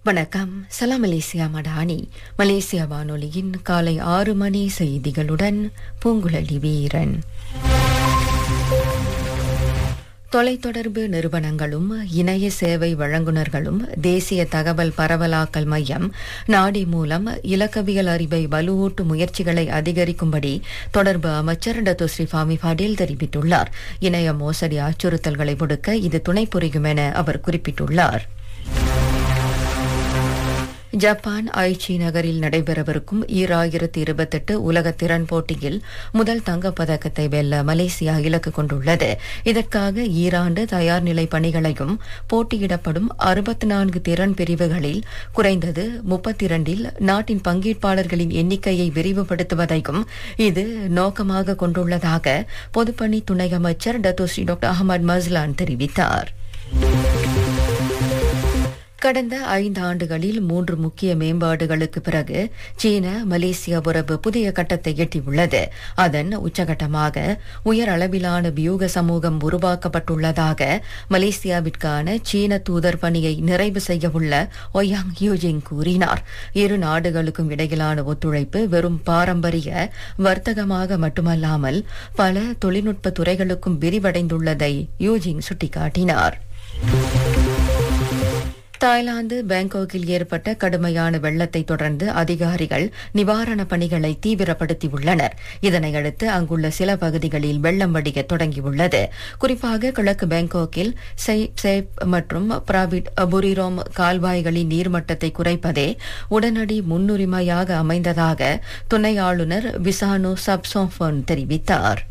வணக்கம் சலாம் Malaysia Madani Malaysia வானொலியின் காலை ஆறு மணி செய்திகளுடன் பூங்குழலி வீரன் தொலைத்தொடர்பு நிறுவனங்களும் இணைய சேவை வழங்குநர்களும் தேசிய தகவல் பரவலாக்கல் மையம் நாடி மூலம் இலக்கவியல் அறிவை வலுவூட்டும் முயற்சிகளை அதிகரிக்கும்படி தொடர்பு அமைச்சர் டத்து ஸ்ரீஃபாமி பாடீல் தெரிவித்துள்ளார் இணைய மோசடி அச்சுறுத்தல்களை முடுக்க இது துணை புரியும் என அவர் குறிப்பிட்டுள்ளார் ஜப்பான் ஐச்சி நகரில் நடைபெறவிருக்கும் ஈராயிரத்தி இருபத்தெட்டு உலக திறன் போட்டியில் முதல் தங்கப்பதக்கத்தை வெல்ல மலேசியா இலக்கு கொண்டுள்ளது இதற்காக ஈராண்டு தயார் நிலை பணிகளையும் போட்டியிடப்படும் அறுபத்தி நான்கு திறன் பிரிவுகளில் குறைந்தது முப்பத்தி இரண்டில் நாட்டின் பங்கேற்பாளர்களின் எண்ணிக்கையை விரிவுபடுத்துவதையும் இது நோக்கமாக கொண்டுள்ளதாக பொதுப்பணி துணை அமைச்சர் டத்தோஸ்ரீ டாக்டர் அகமது மஸ்லான் தெரிவித்தார் கடந்த ஐந்து ஆண்டுகளில் மூன்று முக்கிய மேம்பாடுகளுக்கு பிறகு சீன மலேசிய உறவு புதிய கட்டத்தை எட்டியுள்ளது அதன் உச்சகட்டமாக உயர் அளவிலான வியூக சமூகம் உருவாக்கப்பட்டுள்ளதாக மலேசியாவிற்கான சீன தூதர் பணியை நிறைவு செய்யவுள்ள ஒயாங் யூஜிங் கூறினார் இரு நாடுகளுக்கும் இடையிலான ஒத்துழைப்பு வெறும் பாரம்பரிய வர்த்தகமாக மட்டுமல்லாமல் பல தொழில்நுட்ப துறைகளுக்கும் விரிவடைந்துள்ளதை யூஜிங் சுட்டிக்காட்டினார் தாய்லாந்து பாங்காக்கில் ஏற்பட்ட கடுமையான வெள்ளத்தை தொடர்ந்து அதிகாரிகள் நிவாரணப் பணிகளை தீவிரப்படுத்தியுள்ளனர் இதனையடுத்து அங்குள்ள சில பகுதிகளில் வெள்ளம் வடிய தொடங்கியுள்ளது குறிப்பாக கிழக்கு பாங்காக்கில் சேப் மற்றும் பிராவிட் புரிரோம் கால்வாய்களின் நீர்மட்டத்தை குறைப்பதே உடனடி முன்னுரிமையாக அமைந்ததாக துணை ஆளுநர் விசானு சப்சோஃபோன் தெரிவித்தார்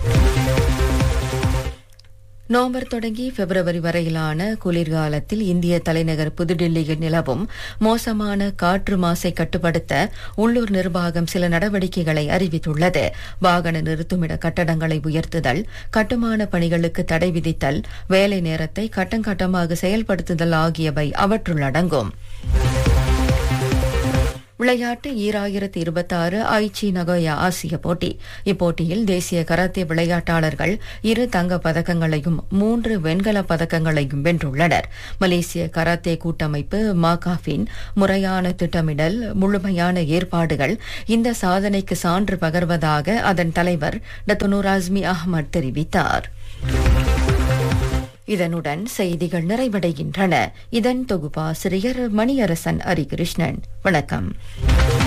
நவம்பர் தொடங்கி பிப்ரவரி வரையிலான குளிர்காலத்தில் இந்திய தலைநகர் புதுடில்லியில் நிலவும் மோசமான காற்று மாசை கட்டுப்படுத்த உள்ளூர் நிர்வாகம் சில நடவடிக்கைகளை அறிவித்துள்ளது வாகன நிறுத்துமிட கட்டடங்களை உயர்த்துதல் கட்டுமான பணிகளுக்கு தடை விதித்தல் வேலை நேரத்தை கட்டங்கட்டமாக செயல்படுத்துதல் ஆகியவை அவற்றுள் அடங்கும் விளையாட்டு ஈராயிரத்தி இருபத்தாறு ஐச்சி நகோயா ஆசிய போட்டி இப்போட்டியில் தேசிய கராத்தே விளையாட்டாளர்கள் இரு தங்கப் பதக்கங்களையும் மூன்று வெண்கலப் பதக்கங்களையும் வென்றுள்ளனர் மலேசிய கராத்தே கூட்டமைப்பு மாகாஃபின் முறையான திட்டமிடல் முழுமையான ஏற்பாடுகள் இந்த சாதனைக்கு சான்று பகர்வதாக அதன் தலைவர் டத்துனூர் அஸ்மி அஹ்மத் தெரிவித்தார் இதனுடன் செய்திகள் நிறைவடைகின்றன இதன் தொகுப்பாசிரியர் மணியரசன் ஹரிகிருஷ்ணன் வணக்கம்